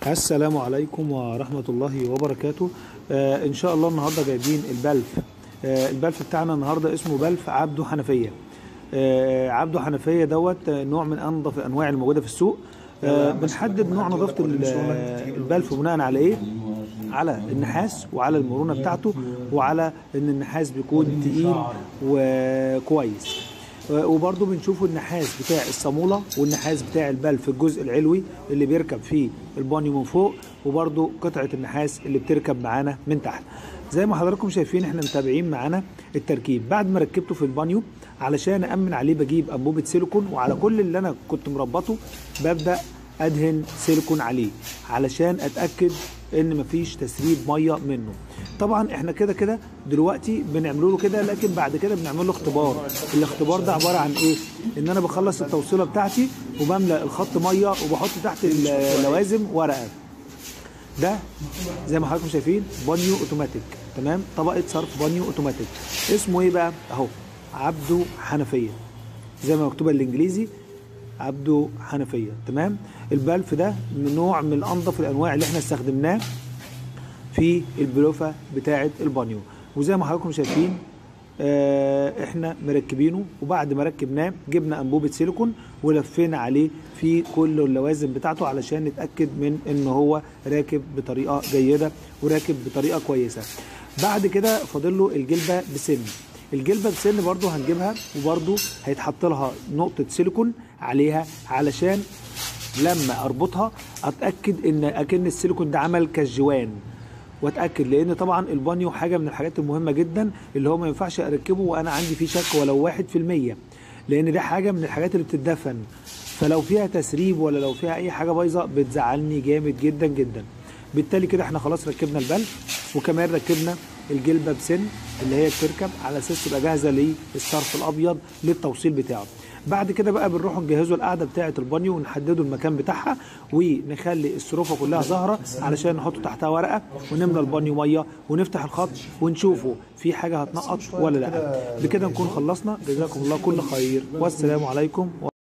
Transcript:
السلام عليكم ورحمة الله وبركاته آه إن شاء الله النهاردة جايبين البلف آه البلف بتاعنا النهاردة اسمه بلف عبده حنفية آه عبده حنفية دوت آه، نوع من أنظف الأنواع الموجودة في السوق آه بنحدد نوع نظافة ال- آه، البلف بناء على إيه؟ على النحاس وعلى المرونة بتاعته وعلى إن النحاس بيكون تقيل وكويس وبرضه بنشوف النحاس بتاع الصامولة والنحاس بتاع البلف الجزء العلوي اللي بيركب فيه البانيو من فوق وبرضه قطعة النحاس اللي بتركب معانا من تحت زي ما حضراتكم شايفين احنا متابعين معانا التركيب بعد ما ركبته في البانيو علشان أأمن عليه بجيب أنبوبة سيليكون وعلى كل اللي أنا كنت مربطه ببدأ ادهن سيليكون عليه علشان اتاكد ان مفيش تسريب ميه منه طبعا احنا كده كده دلوقتي بنعمله له كده لكن بعد كده بنعمل له اختبار الاختبار ده عباره عن ايه ان انا بخلص التوصيله بتاعتي وبملى الخط ميه وبحط تحت اللوازم ورقه ده زي ما حضراتكم شايفين بانيو اوتوماتيك تمام طبقه صرف بانيو اوتوماتيك اسمه ايه بقى اهو عبده حنفيه زي ما مكتوبه بالانجليزي عبده حنفيه تمام البلف ده من نوع من انظف الانواع اللي احنا استخدمناه في البلوفه بتاعه البانيو وزي ما حضراتكم شايفين آه احنا مركبينه وبعد ما ركبناه جبنا انبوبه سيليكون ولفينا عليه في كل اللوازم بتاعته علشان نتاكد من ان هو راكب بطريقه جيده وراكب بطريقه كويسه بعد كده فاضل له الجلبه بسن الجلبه بسن برضو هنجيبها وبرضو هيتحط لها نقطه سيليكون عليها علشان لما اربطها اتاكد ان اكن السيليكون ده عمل كالجوان واتاكد لان طبعا البانيو حاجه من الحاجات المهمه جدا اللي هو ما ينفعش اركبه وانا عندي فيه شك ولو واحد في المية لان دي حاجه من الحاجات اللي بتدفن فلو فيها تسريب ولا لو فيها اي حاجه بايظه بتزعلني جامد جدا جدا بالتالي كده احنا خلاص ركبنا البلف وكمان ركبنا الجلبه بسن اللي هي بتركب على اساس تبقى جاهزه للصرف الابيض للتوصيل بتاعه بعد كده بقى بنروح نجهزوا القاعده بتاعه البانيو ونحددوا المكان بتاعها ونخلي السروفه كلها ظاهره علشان نحط تحتها ورقه ونملى البانيو ميه ونفتح الخط ونشوفه في حاجه هتنقط ولا لا بكده نكون خلصنا جزاكم الله كل خير والسلام عليكم